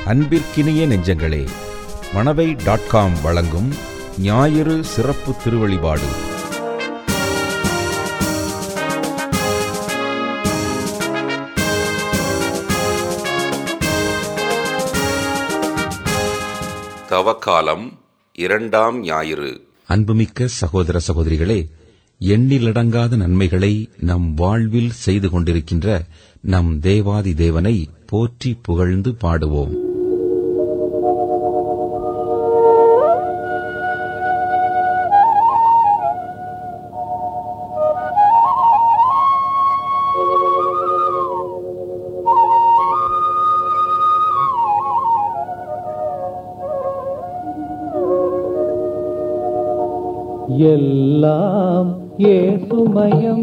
அன்பிற்கினிய நெஞ்சங்களே Manavai dot com வழங்கும் ஞாயிறு சிறப்பு திருவழிபாடு தவக்காலம் இரண்டாம் ஞாயிறு அன்புமிக்க சகோதர சகோதரிகளே எண்ணிலடங்காத நன்மைகளை நம் வாழ்வில் செய்து கொண்டிருக்கின்ற நம் தேவாதி தேவனை போற்றி புகழ்ந்து பாடுவோம் எல்லாம் ஏசுமயம்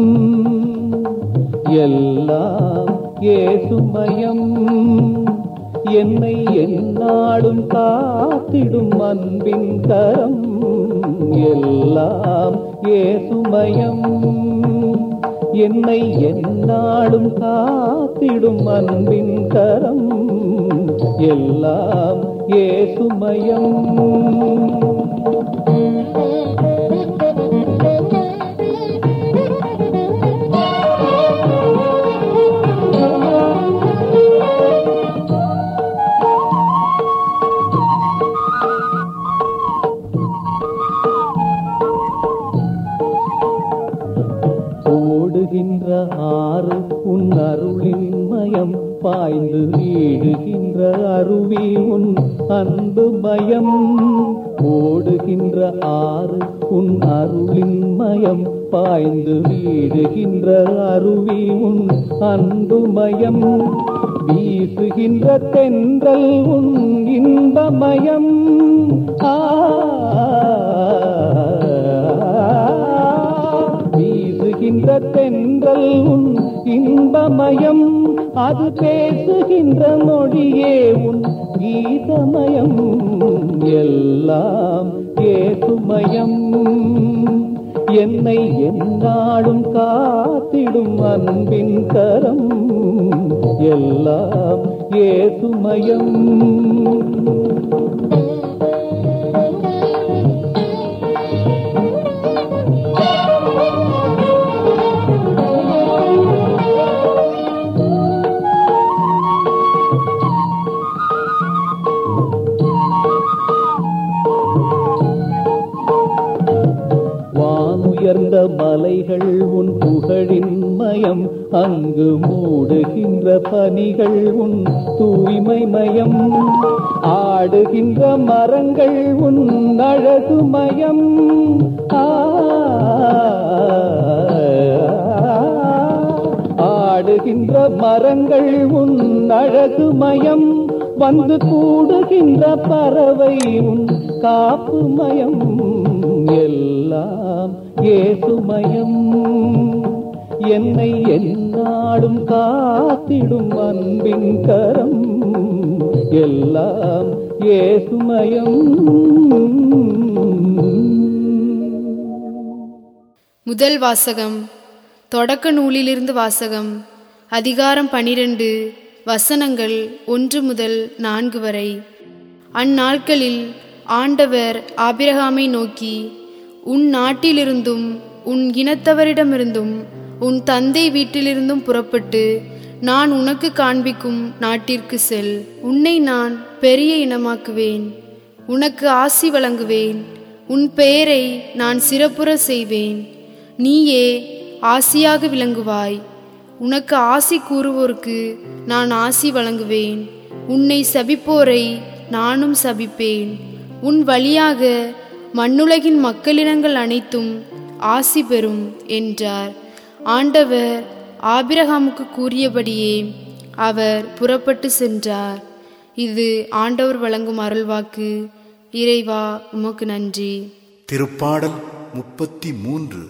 எல்லாம் ஏசுமயம் என்னை எந்நாடும் காத்திடும் அன்பின் கரம் எல்லாம் ஏசுமயம் என்னை எந்நாடும் காத்திடும் அன்பின் கரம் எல்லாம் ஏசுமயம் ஓடுகின்ற ஆறு உன் அருளின் மயம் பாய்ந்து வீழுகின்ற அருவி உன் அன்பு மயம் ஓடுகின்ற ஆறு உன் அருளின் மயம் பாய்ந்து வீழுகின்ற அருவி உன் அன்பு மயம் வீசுகின்ற தென்றல் உன் இன்பமயம் ஆ வீசுகின்ற தென்றல் உன் இன்பமயம் அது பேசுகின்ற மொழியே உன் கீதமயம் எல்லாம் ஏசுமயம் என்னை எந்நாடும் காத்திடும் அன்பின் கரம் எல்லாம் ஏசுமயம் வானுயர்ந்த மலைகள் உன் புகழின் மயம் அங்கு மூடுகின்ற பனிகள் உன் தூய்மை மயம் ஆடுகின்ற மரங்கள் உன் அழகு மயம் ஆ ஆடுகின்ற மரங்கள் உன் அழகு மயம் வந்து கூடுகின்ற பறவை உன் காப்பு மயம் எல்லாம் ஏசுமயம் என்னை எந்நாடும் காத்திடும் அன்பின் கரம் எல்லாம் ஏசுமயம் முதல் வாசகம் தொடக்க நூலிலிருந்து வாசகம் அதிகாரம் பனிரெண்டு வசனங்கள் ஒன்று முதல் நான்கு வரை அந்நாட்களில் ஆண்டவர் ஆபிரகாமை நோக்கி உன் நாட்டிலிருந்தும் உன் இனத்தவரிடமிருந்தும் உன் தந்தை வீட்டிலிருந்தும் புறப்பட்டு நான் உனக்கு காண்பிக்கும் நாட்டிற்கு செல் உன்னை நான் பெரிய இனமாக்குவேன் உனக்கு ஆசி வழங்குவேன் உன் பெயரை நான் சிறப்புற செய்வேன் நீயே ஆசியாக விளங்குவாய் உனக்கு ஆசி கூறுவோருக்கு நான் ஆசி வழங்குவேன் உன்னை சபிப்போரை நானும் சபிப்பேன் உன் வழியாக மண்ணுலகின் மக்களினங்கள் அனைத்தும் ஆசி பெறும் என்றார் ஆண்டவர் ஆபிரகாமுக்கு கூறியபடியே அவர் புறப்பட்டு சென்றார் இது ஆண்டவர் வழங்கும் அருள்வாக்கு இறைவா உமக்கு நன்றி திருப்பாடல் முப்பத்தி மூன்று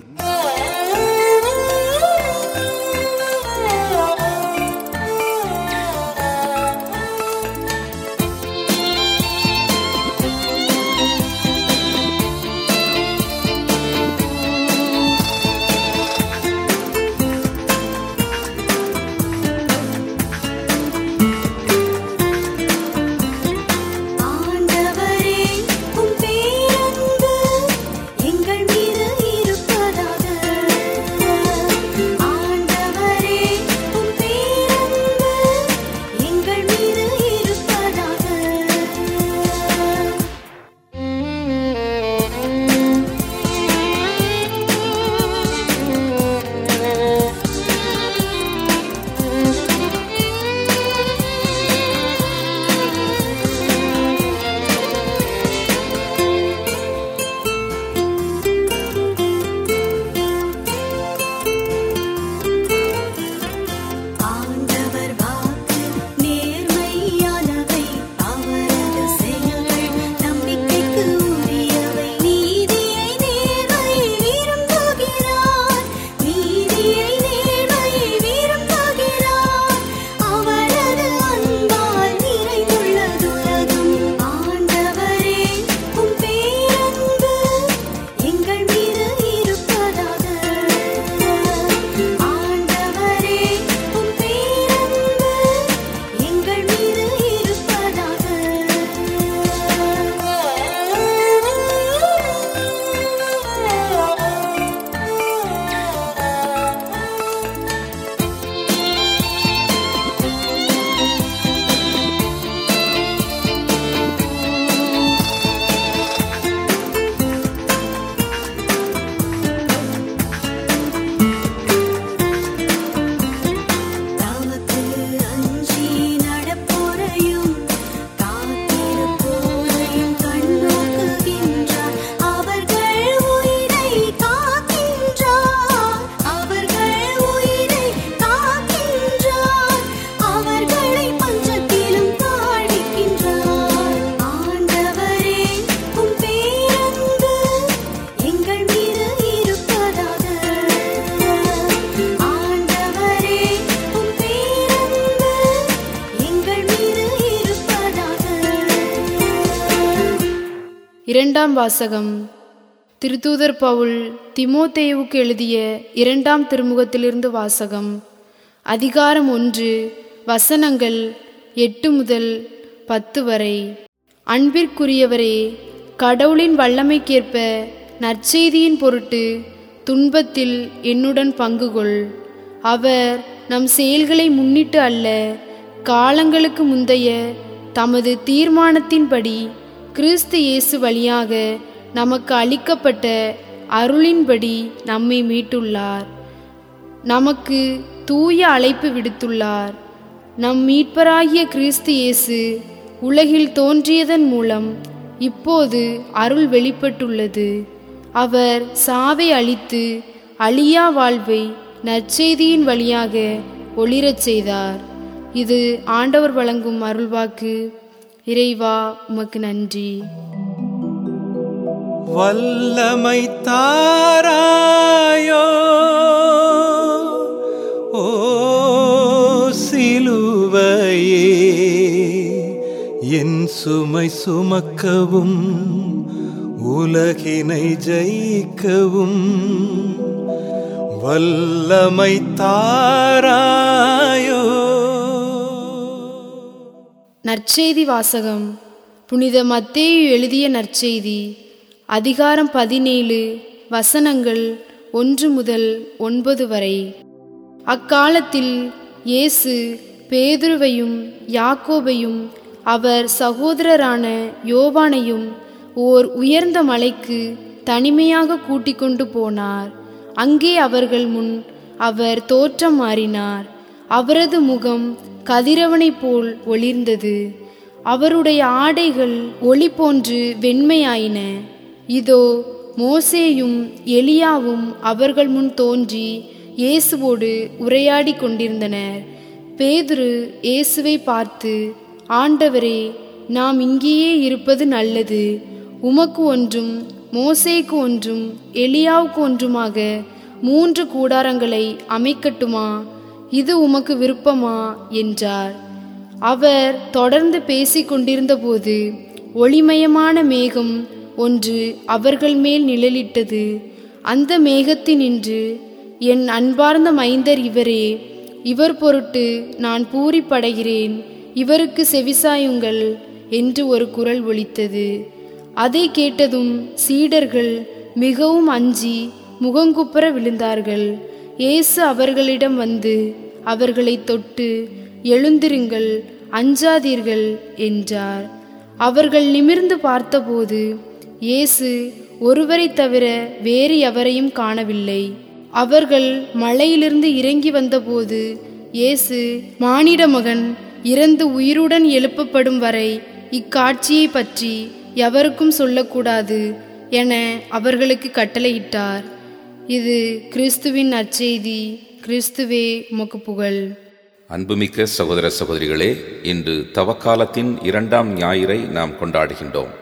இரண்டாம் வாசகம் திருத்தூதர் பவுல் திமோத்தேயுவுக்கு எழுதிய இரண்டாம் திருமுகத்திலிருந்து வாசகம் அதிகாரம் ஒன்று வசனங்கள் எட்டு முதல் பத்து வரை அன்பிற்குரியவரே கடவுளின் வல்லமைக்கேற்ப நற்செய்தியின் பொருட்டு துன்பத்தில் என்னுடன் பங்கு கொள் அவர் நம் செயல்களை முன்னிட்டு அல்ல காலங்களுக்கு முந்தைய தமது தீர்மானத்தின்படி கிறிஸ்து இயேசு வழியாக நமக்கு அளிக்கப்பட்ட அருளின்படி நம்மை மீட்டுள்ளார் நமக்கு தூய அழைப்பு விடுத்துள்ளார் நம் மீட்பராகிய கிறிஸ்து இயேசு உலகில் தோன்றியதன் மூலம் இப்போது அருள் வெளிப்பட்டுள்ளது அவர் சாவை அழித்து அழியா வாழ்வை நற்செய்தியின் வழியாக ஒளிரச் செய்தார் இது ஆண்டவர் வழங்கும் அருள்வாக்கு இறைவா உமக்கு நன்றி வல்லமை தாராயோ ஓ சிலுவையே என் சுமை சுமக்கவும் உலகினை ஜெயிக்கவும் வல்லமை தாராயோ நற்செய்தி வாசகம் புனித மத்தேயு எழுதிய நற்செய்தி அதிகாரம் பதினேழு வசனங்கள் ஒன்று முதல் ஒன்பது வரை அக்காலத்தில் இயேசு பேதுருவையும் யாக்கோபையும் அவர் சகோதரரான யோவானையும் ஓர் உயர்ந்த மலைக்கு தனிமையாக கூட்டிக் கொண்டு போனார் அங்கே அவர்கள் முன் அவர் தோற்றம் மாறினார் அவரது முகம் கதிரவனைப் போல் ஒளிர்ந்தது அவருடைய ஆடைகள் ஒளி போன்று வெண்மையாயின இதோ மோசேயும் எலியாவும் அவர்கள் முன் தோன்றி இயேசுவோடு உரையாடி கொண்டிருந்தனர் பேதுரு இயேசுவை பார்த்து ஆண்டவரே நாம் இங்கேயே இருப்பது நல்லது உமக்கு ஒன்றும் மோசேக்கு ஒன்றும் எலியாவுக்கு ஒன்றுமாக மூன்று கூடாரங்களை அமைக்கட்டுமா இது உமக்கு விருப்பமா என்றார் அவர் தொடர்ந்து பேசிக் கொண்டிருந்தபோது ஒளிமயமான மேகம் ஒன்று அவர்கள் மேல் நிழலிட்டது அந்த மேகத்தினின்று என் அன்பார்ந்த மைந்தர் இவரே இவர் பொருட்டு நான் பூரிப்படைகிறேன் இவருக்கு செவிசாயுங்கள் என்று ஒரு குரல் ஒலித்தது அதை கேட்டதும் சீடர்கள் மிகவும் அஞ்சி முகங்குப்புற விழுந்தார்கள் இயேசு அவர்களிடம் வந்து அவர்களை தொட்டு எழுந்திருங்கள் அஞ்சாதீர்கள் என்றார் அவர்கள் நிமிர்ந்து பார்த்தபோது இயேசு ஒருவரை தவிர வேறு எவரையும் காணவில்லை அவர்கள் மலையிலிருந்து இறங்கி வந்தபோது இயேசு மானிட மகன் இறந்து உயிருடன் எழுப்பப்படும் வரை இக்காட்சியை பற்றி எவருக்கும் சொல்லக்கூடாது என அவர்களுக்கு கட்டளையிட்டார் இது கிறிஸ்துவின் நற்செய்தி கிறிஸ்துவே உமக்கு புகழ் அன்புமிக்க சகோதர சகோதரிகளே இன்று தவக்காலத்தின் இரண்டாம் ஞாயிறை நாம் கொண்டாடுகின்றோம்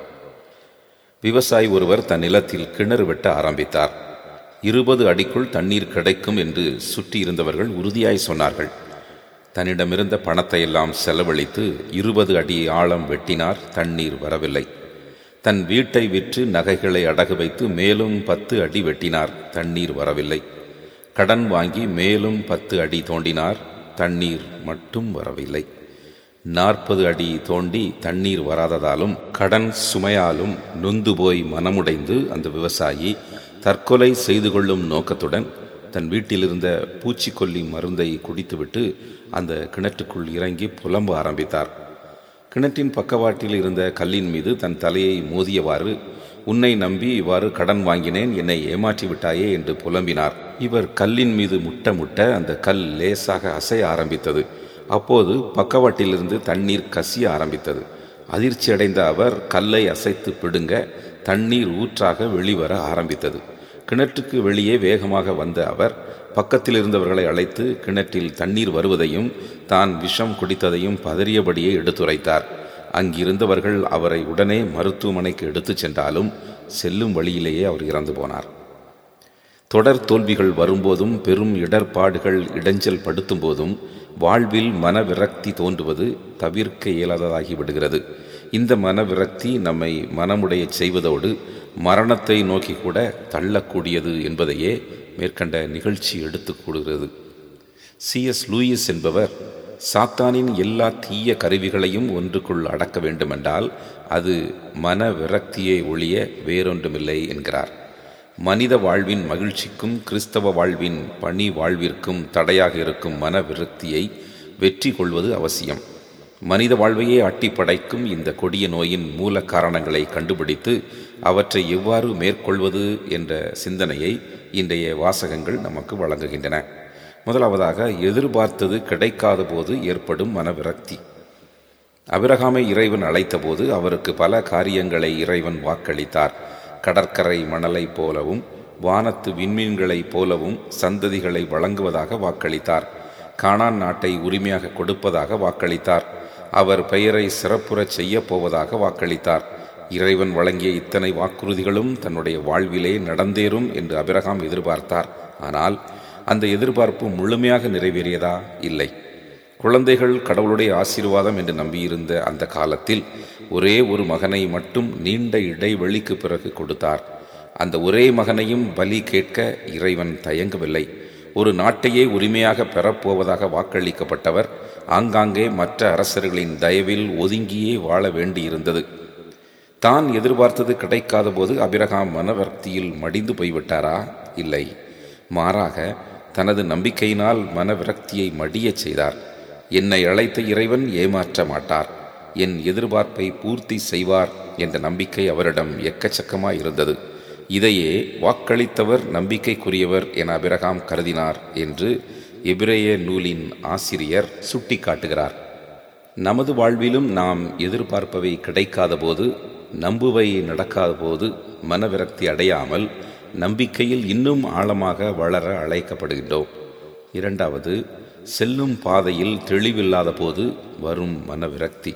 விவசாயி ஒருவர் தன் நிலத்தில் கிணறு வெட்ட ஆரம்பித்தார் இருபது அடிக்குள் தண்ணீர் கிடைக்கும் என்று சுற்றி இருந்தவர்கள் உறுதியாய் சொன்னார்கள் தன்னிடமிருந்த பணத்தை எல்லாம் செலவழித்து இருபது அடி ஆழம் வெட்டினார் தண்ணீர் வரவில்லை தன் வீட்டை விற்று நகைகளை அடகு வைத்து மேலும் பத்து அடி வெட்டினார் தண்ணீர் வரவில்லை கடன் வாங்கி மேலும் பத்து அடி தோண்டினார் தண்ணீர் மட்டும் வரவில்லை நாற்பது அடி தோண்டி தண்ணீர் வராததாலும் கடன் சுமையாலும் நொந்து போய் மனமுடைந்து அந்த விவசாயி தற்கொலை செய்து கொள்ளும் நோக்கத்துடன் தன் வீட்டிலிருந்த பூச்சிக்கொல்லி மருந்தை குடித்துவிட்டு அந்த கிணற்றுக்குள் இறங்கி புலம்ப ஆரம்பித்தார் கிணற்றின் பக்கவாட்டில் இருந்த கல்லின் மீது தன் தலையை மோதியவாறு உன்னை நம்பி இவ்வாறு கடன் வாங்கினேன் என்னை ஏமாற்றி விட்டாயே என்று புலம்பினார் இவர் கல்லின் மீது முட்ட முட்ட அந்த கல் லேசாக அசைய ஆரம்பித்தது அப்போது பக்கவாட்டிலிருந்து தண்ணீர் கசிய ஆரம்பித்தது அதிர்ச்சியடைந்த அவர் கல்லை அசைத்து பிடுங்க தண்ணீர் ஊற்றாக வெளிவர ஆரம்பித்தது கிணற்றுக்கு வெளியே வேகமாக வந்த அவர் பக்கத்தில் இருந்தவர்களை அழைத்து கிணற்றில் தண்ணீர் வருவதையும் தான் விஷம் குடித்ததையும் பதறியபடியே எடுத்துரைத்தார் அங்கிருந்தவர்கள் அவரை உடனே மருத்துவமனைக்கு எடுத்துச் சென்றாலும் செல்லும் வழியிலேயே அவர் இறந்து போனார் தொடர் தோல்விகள் வரும்போதும் பெரும் இடர்பாடுகள் இடைஞ்சல் படுத்தும் போதும் வாழ்வில் மனவிரக்தி தோன்றுவது தவிர்க்க இயலாததாகி விடுகிறது இந்த மனவிரக்தி நம்மை மனமுடைய செய்வதோடு மரணத்தை நோக்கி கூட தள்ளக்கூடியது என்பதையே மேற்கண்ட நிகழ்ச்சி எடுத்துக் கூறுகிறது சிஎஸ் லூயிஸ் என்பவர் சாத்தானின் எல்லா தீய கருவிகளையும் ஒன்றுக்குள் அடக்க வேண்டுமென்றால் அது மன விரக்தியை ஒழிய வேறொன்றுமில்லை என்கிறார் மனித வாழ்வின் மகிழ்ச்சிக்கும் கிறிஸ்தவ வாழ்வின் பணி வாழ்விற்கும் தடையாக இருக்கும் மன விரக்தியை வெற்றி கொள்வது அவசியம் மனித வாழ்வையே அட்டி படைக்கும் இந்த கொடிய நோயின் மூல காரணங்களை கண்டுபிடித்து அவற்றை எவ்வாறு மேற்கொள்வது என்ற சிந்தனையை இன்றைய வாசகங்கள் நமக்கு வழங்குகின்றன முதலாவதாக எதிர்பார்த்தது கிடைக்காத போது ஏற்படும் மனவிரக்தி அபிரகாமை இறைவன் அழைத்தபோது அவருக்கு பல காரியங்களை இறைவன் வாக்களித்தார் கடற்கரை மணலைப் போலவும் வானத்து விண்மீன்களைப் போலவும் சந்ததிகளை வழங்குவதாக வாக்களித்தார் கானான் நாட்டை உரிமையாக கொடுப்பதாக வாக்களித்தார் அவர் பெயரை சிறப்புறச் செய்யப் போவதாக வாக்களித்தார் இறைவன் வழங்கிய இத்தனை வாக்குறுதிகளும் தன்னுடைய வாழ்விலே நடந்தேறும் என்று அபிரகாம் எதிர்பார்த்தார் ஆனால் அந்த எதிர்பார்ப்பு முழுமையாக நிறைவேறியதா இல்லை குழந்தைகள் கடவுளுடைய ஆசீர்வாதம் என்று நம்பியிருந்த அந்த காலத்தில் ஒரே ஒரு மகனை மட்டும் நீண்ட இடைவெளிக்கு பிறகு கொடுத்தார் அந்த ஒரே மகனையும் பலி கேட்க இறைவன் தயங்கவில்லை ஒரு நாட்டையே உரிமையாக பெறப்போவதாக வாக்களிக்கப்பட்டவர் ஆங்காங்கே மற்ற அரசர்களின் தயவில் ஒதுங்கியே வாழ வேண்டியிருந்தது தான் எதிர்பார்த்தது கிடைக்காத போது அபிரகாம் மனவர்த்தியில் மடிந்து போய்விட்டாரா இல்லை மாறாக தனது நம்பிக்கையினால் மனவிரக்தியை மடியச் செய்தார் என்னை அழைத்த இறைவன் ஏமாற்ற மாட்டார் என் எதிர்பார்ப்பை பூர்த்தி செய்வார் என்ற நம்பிக்கை அவரிடம் எக்கச்சக்கமாய் இருந்தது இதையே வாக்களித்தவர் நம்பிக்கைக்குரியவர் என அபிரகாம் கருதினார் என்று எபிரேய நூலின் ஆசிரியர் சுட்டிக்காட்டுகிறார் நமது வாழ்விலும் நாம் எதிர்பார்ப்பவை கிடைக்காத போது நம்புவை நடக்காத போது மனவிரக்தி அடையாமல் நம்பிக்கையில் இன்னும் ஆழமாக வளர அழைக்கப்படுகின்றோம் இரண்டாவது செல்லும் பாதையில் தெளிவில்லாத போது வரும் மனவிரக்தி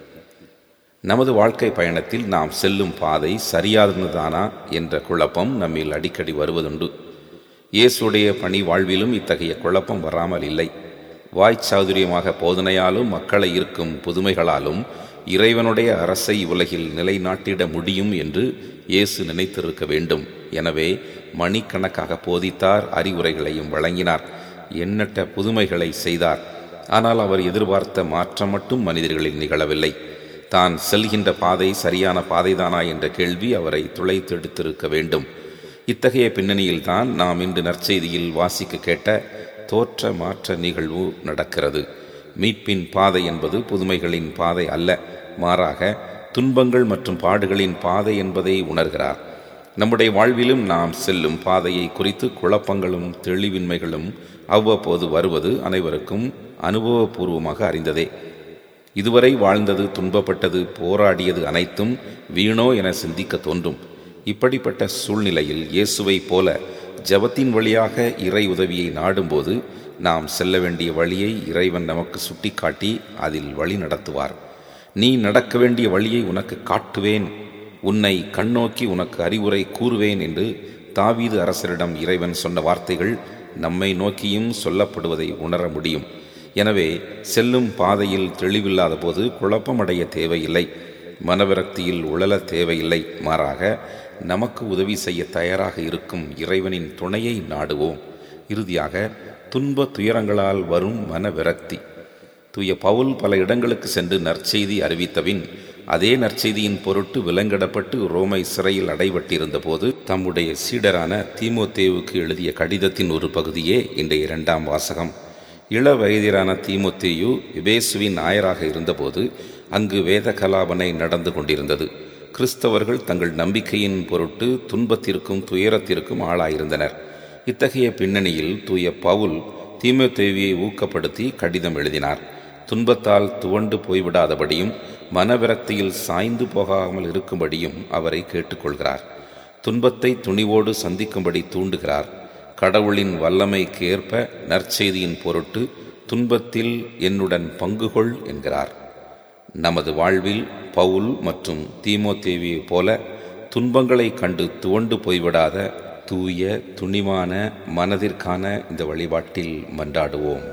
நமது வாழ்க்கை பயணத்தில் நாம் செல்லும் பாதை சரியானதானா என்ற குழப்பம் நம்மில் அடிக்கடி வருவதுண்டு இயேசுடைய பணி வாழ்விலும் இத்தகைய குழப்பம் வராமல் இல்லை வாய்ச்சாதுரியமாக போதனையாலும் மக்களை ஈர்க்கும் புதுமைகளாலும் இறைவனுடைய அரசை உலகில் நிலைநாட்டிட முடியும் என்று இயேசு நினைத்திருக்க வேண்டும் எனவே மணிக்கணக்காக போதித்தார் அறிவுரைகளையும் வழங்கினார் எண்ணற்ற புதுமைகளை செய்தார் ஆனால் அவர் எதிர்பார்த்த மாற்றம் மட்டும் மனிதர்களில் நிகழவில்லை தான் செல்கின்ற பாதை சரியான பாதைதானா என்ற கேள்வி அவரை துளைத்தெடுத்திருக்க வேண்டும் இத்தகைய பின்னணியில்தான் நாம் இன்று நற்செய்தியில் வாசிக்க கேட்ட தோற்ற மாற்ற நிகழ்வு நடக்கிறது மீட்பின் பாதை என்பது புதுமைகளின் பாதை அல்ல மாறாக துன்பங்கள் மற்றும் பாடுகளின் பாதை என்பதை உணர்கிறார் நம்முடைய வாழ்விலும் நாம் செல்லும் பாதையை குறித்து குழப்பங்களும் தெளிவின்மைகளும் அவ்வப்போது வருவது அனைவருக்கும் அனுபவபூர்வமாக அறிந்ததே இதுவரை வாழ்ந்தது துன்பப்பட்டது போராடியது அனைத்தும் வீணோ என சிந்திக்க தோன்றும் இப்படிப்பட்ட சூழ்நிலையில் இயேசுவை போல ஜபத்தின் வழியாக இறை உதவியை நாடும்போது நாம் செல்ல வேண்டிய வழியை இறைவன் நமக்கு சுட்டிக்காட்டி அதில் வழி நடத்துவார் நீ நடக்க வேண்டிய வழியை உனக்கு காட்டுவேன் உன்னை கண்ணோக்கி உனக்கு அறிவுரை கூறுவேன் என்று தாவீது அரசரிடம் இறைவன் சொன்ன வார்த்தைகள் நம்மை நோக்கியும் சொல்லப்படுவதை உணர முடியும் எனவே செல்லும் பாதையில் தெளிவில்லாத போது குழப்பமடைய தேவையில்லை மனவிரக்தியில் உழல தேவையில்லை மாறாக நமக்கு உதவி செய்ய தயாராக இருக்கும் இறைவனின் துணையை நாடுவோம் இறுதியாக துன்ப துயரங்களால் வரும் மனவிரக்தி தூய பவுல் பல இடங்களுக்கு சென்று நற்செய்தி அறிவித்தபின் அதே நற்செய்தியின் பொருட்டு விலங்கிடப்பட்டு ரோமை சிறையில் அடைபட்டிருந்த போது தம்முடைய சீடரான தீமோத்தேவுக்கு எழுதிய கடிதத்தின் ஒரு பகுதியே இன்றைய இரண்டாம் வாசகம் இள வயதிலான தீமோத்தேயு எபேசுவின் ஆயராக இருந்தபோது அங்கு வேத கலாபனை நடந்து கொண்டிருந்தது கிறிஸ்தவர்கள் தங்கள் நம்பிக்கையின் பொருட்டு துன்பத்திற்கும் துயரத்திற்கும் ஆளாயிருந்தனர் இத்தகைய பின்னணியில் தூய பவுல் தீமோத்தேவியை ஊக்கப்படுத்தி கடிதம் எழுதினார் துன்பத்தால் துவண்டு போய்விடாதபடியும் மனவிரக்தியில் சாய்ந்து போகாமல் இருக்கும்படியும் அவரை கேட்டுக்கொள்கிறார் துன்பத்தை துணிவோடு சந்திக்கும்படி தூண்டுகிறார் கடவுளின் வல்லமைக்கு ஏற்ப நற்செய்தியின் பொருட்டு துன்பத்தில் என்னுடன் பங்குகொள் என்கிறார் நமது வாழ்வில் பவுல் மற்றும் தீமோத்தேவியைப் போல துன்பங்களை கண்டு துவண்டு போய்விடாத தூய துணிவான மனதிற்கான இந்த வழிபாட்டில் மன்றாடுவோம்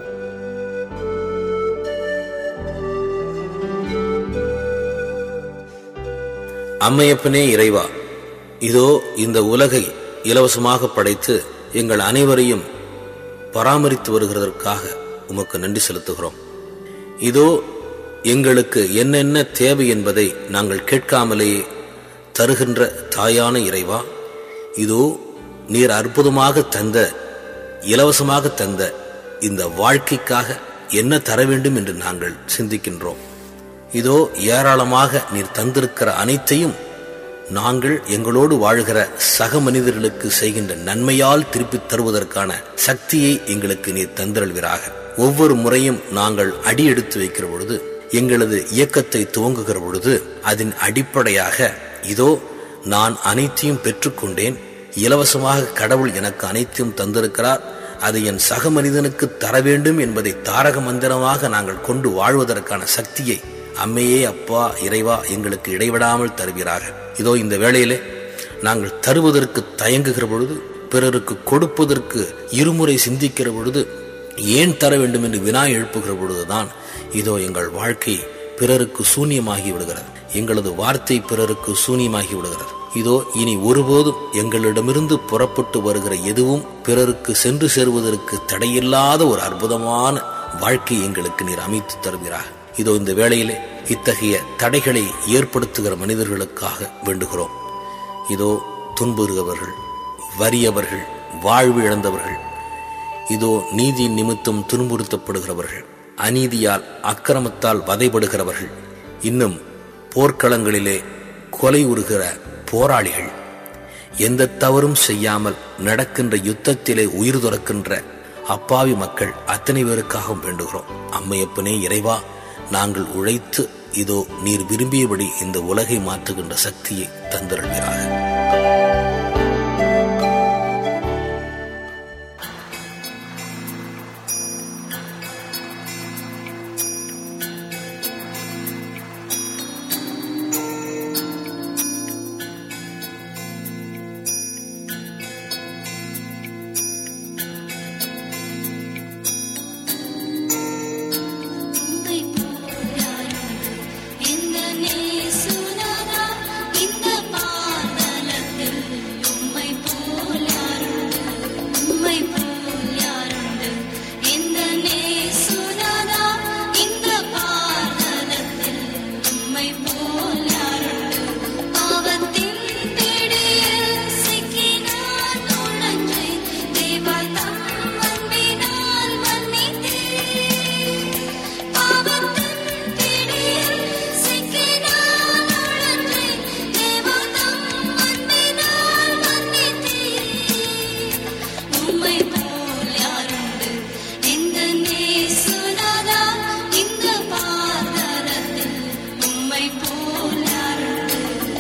அம்மையப்பனே இறைவா இதோ இந்த உலகை இலவசமாக படைத்து எங்கள் அனைவரையும் பராமரித்து வருகிறதற்காக உமக்கு நன்றி செலுத்துகிறோம் இதோ எங்களுக்கு என்னென்ன தேவை என்பதை நாங்கள் கேட்காமலேயே தருகின்ற தாயான இறைவா இதோ நீர் அற்புதமாக தந்த இலவசமாக தந்த இந்த வாழ்க்கைக்காக என்ன தர வேண்டும் என்று நாங்கள் சிந்திக்கின்றோம் இதோ ஏராளமாக நீர் தந்திருக்கிற அனைத்தையும் நாங்கள் எங்களோடு வாழ்கிற சக மனிதர்களுக்கு செய்கின்ற நன்மையால் திருப்பித் தருவதற்கான சக்தியை எங்களுக்கு நீர் தந்திரல்வீராக ஒவ்வொரு முறையும் நாங்கள் அடி எடுத்து வைக்கிற பொழுது எங்களது இயக்கத்தை துவங்குகிற பொழுது அதன் அடிப்படையாக இதோ நான் அனைத்தையும் பெற்றுக்கொண்டேன் இலவசமாக கடவுள் எனக்கு அனைத்தையும் தந்திருக்கிறார் அது என் சக மனிதனுக்கு தர வேண்டும் என்பதை தாரக மந்திரமாக நாங்கள் கொண்டு வாழ்வதற்கான சக்தியை அம்மையே அப்பா இறைவா எங்களுக்கு இடைவிடாமல் தருவீராக இதோ இந்த வேளையிலே நாங்கள் தருவதற்கு தயங்குகிற பொழுது பிறருக்கு கொடுப்பதற்கு இருமுறை சிந்திக்கிற பொழுது ஏன் தர வேண்டும் என்று வினா எழுப்புகிற பொழுதுதான் இதோ எங்கள் வாழ்க்கை பிறருக்கு சூன்யமாகி விடுகிறது எங்களது வார்த்தை பிறருக்கு சூன்யமாகி விடுகிறது இதோ இனி ஒருபோதும் எங்களிடமிருந்து புறப்பட்டு வருகிற எதுவும் பிறருக்கு சென்று சேருவதற்கு தடையில்லாத ஒரு அற்புதமான வாழ்க்கை எங்களுக்கு நீர் அமைத்து தருகிறார் இதோ இந்த வேளையிலே இத்தகைய தடைகளை ஏற்படுத்துகிற மனிதர்களுக்காக வேண்டுகிறோம் இதோ துன்புறுகிறவர்கள் வறியவர்கள் வாழ்வு இழந்தவர்கள் இதோ நீதி நிமித்தம் துன்புறுத்தப்படுகிறவர்கள் அநீதியால் அக்கிரமத்தால் வதைபடுகிறவர்கள் இன்னும் போர்க்களங்களிலே கொலை உறுகிற போராளிகள் எந்த தவறும் செய்யாமல் நடக்கின்ற யுத்தத்திலே உயிர் துறக்கின்ற அப்பாவி மக்கள் அத்தனை பேருக்காகவும் வேண்டுகிறோம் அம்மையப்பனே இறைவா நாங்கள் உழைத்து இதோ நீர் விரும்பியபடி இந்த உலகை மாற்றுகின்ற சக்தியை தந்திருக்கிறார்கள் உம்மை போலாருண்டு எந்த நேசுநாதா இந்த பாதலத்தில் உம்மை போலாருண்டு உம்மை போலாருண்டு எந்த நேசுநாதா இந்த பாதலத்தில் உம்மை போலாருண்டு பாவத்தின் பிடியில் சிக்கி நான் நுழைஞ்சேன் தேவா தம் அன்பினால் மன்னித்தேன் பாவத்தின் பிடியில் சிக்கி நான் நுழைஞ்சேன் தேவா தம் அன்பினால் மன்னித்தேன் உம்மை போல் யாருண்டு இந்த நேசுநாதா இந்த பாதரத்தில் உம்மை போல் யாருண்டு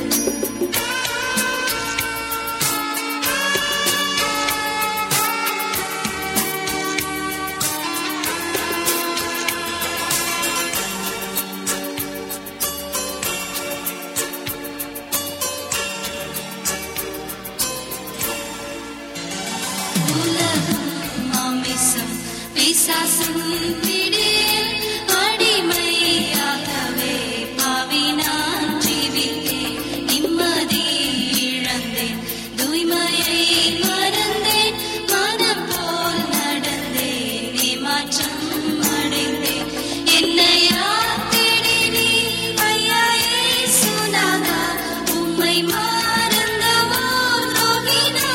உலகம் மாமிசம் பிசாசும் பிடியில் அடிமையாகவே பாவி நான் ஜீவித்தேன் நிம்மதி இழந்தேன் தூய்மையை மறந்தேன் மனம் போல் நடந்தேன் ஏமாற்றம் அடைந்தேன் என்னையா தேடினி ஐயா சுனாதா உம்மை மறந்தவோ துரோகினா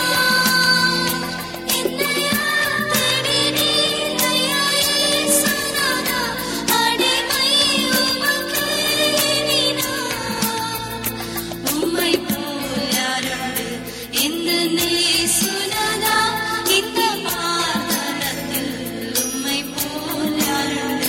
என்னையா தேடினி ஐயா சுனாதா அடிமை உமக்கே எண்ணினார். உம்மை போல் யாருண்டு இந்த நேசுநாதா இந்த பாதலத்தில் உம்மை போல் யாருண்டு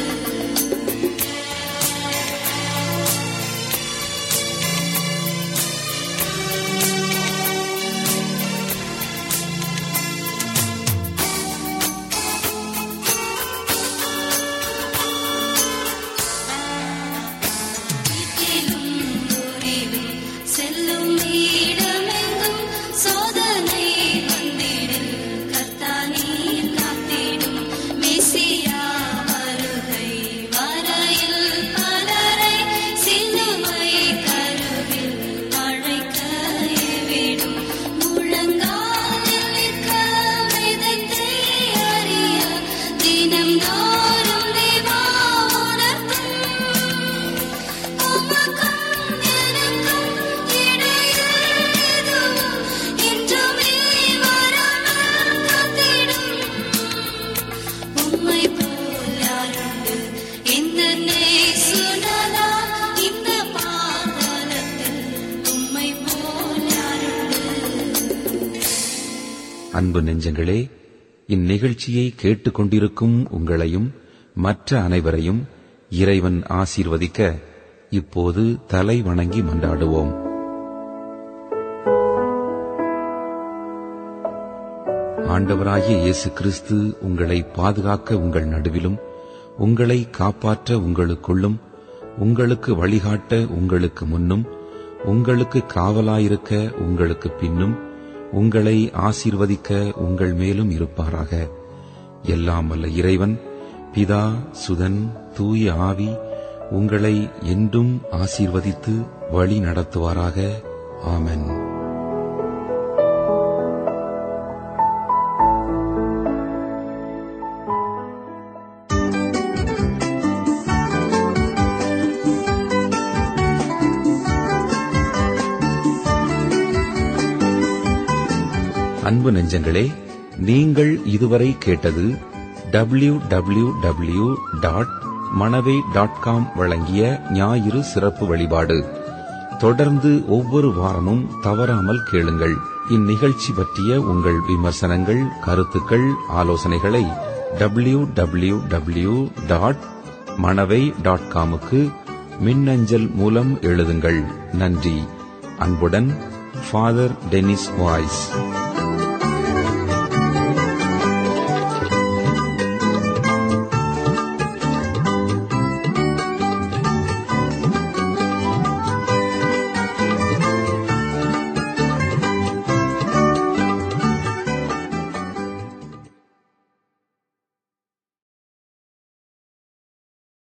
வீட்டிலும் ஊரிலும் செல்லும் இடமெங்கும் சோதனை வந்தே அன்பு நெஞ்சங்களே இந்நிகழ்ச்சியை கேட்டுக்கொண்டிருக்கும் உங்களையும் மற்ற அனைவரையும் இறைவன் ஆசீர்வதிக்க இப்போது தலை வணங்கி மன்றாடுவோம் ஆண்டவராகிய இயேசு கிறிஸ்து உங்களை பாதுகாக்க உங்கள் நடுவிலும் உங்களை காப்பாற்ற உங்களுக்குள்ளும் உங்களுக்கு வழிகாட்ட உங்களுக்கு முன்னும் உங்களுக்கு காவலாயிருக்க உங்களுக்கு பின்னும் உங்களை ஆசீர்வதிக்க உங்கள் மேலும் இருப்பாராக எல்லாம் வல்ல இறைவன் பிதா சுதன் தூய ஆவி உங்களை என்றும் ஆசீர்வதித்து வழி நடத்துவாராக ஆமென் அன்பு நெஞ்சங்களே நீங்கள் இதுவரை கேட்டது W W W dot Manavai dot com வழங்கிய ஞாயிறு சிறப்பு வழிபாடு தொடர்ந்து ஒவ்வொரு வாரமும் தவறாமல் கேளுங்கள் இந்நிகழ்ச்சி பற்றிய உங்கள் விமர்சனங்கள் கருத்துக்கள் ஆலோசனைகளை W W W dot Manavai dot காமுக்கு மின்னஞ்சல் மூலம் எழுதுங்கள் நன்றி அன்புடன் ஃபாதர் டெனிஸ் வாய்ஸ்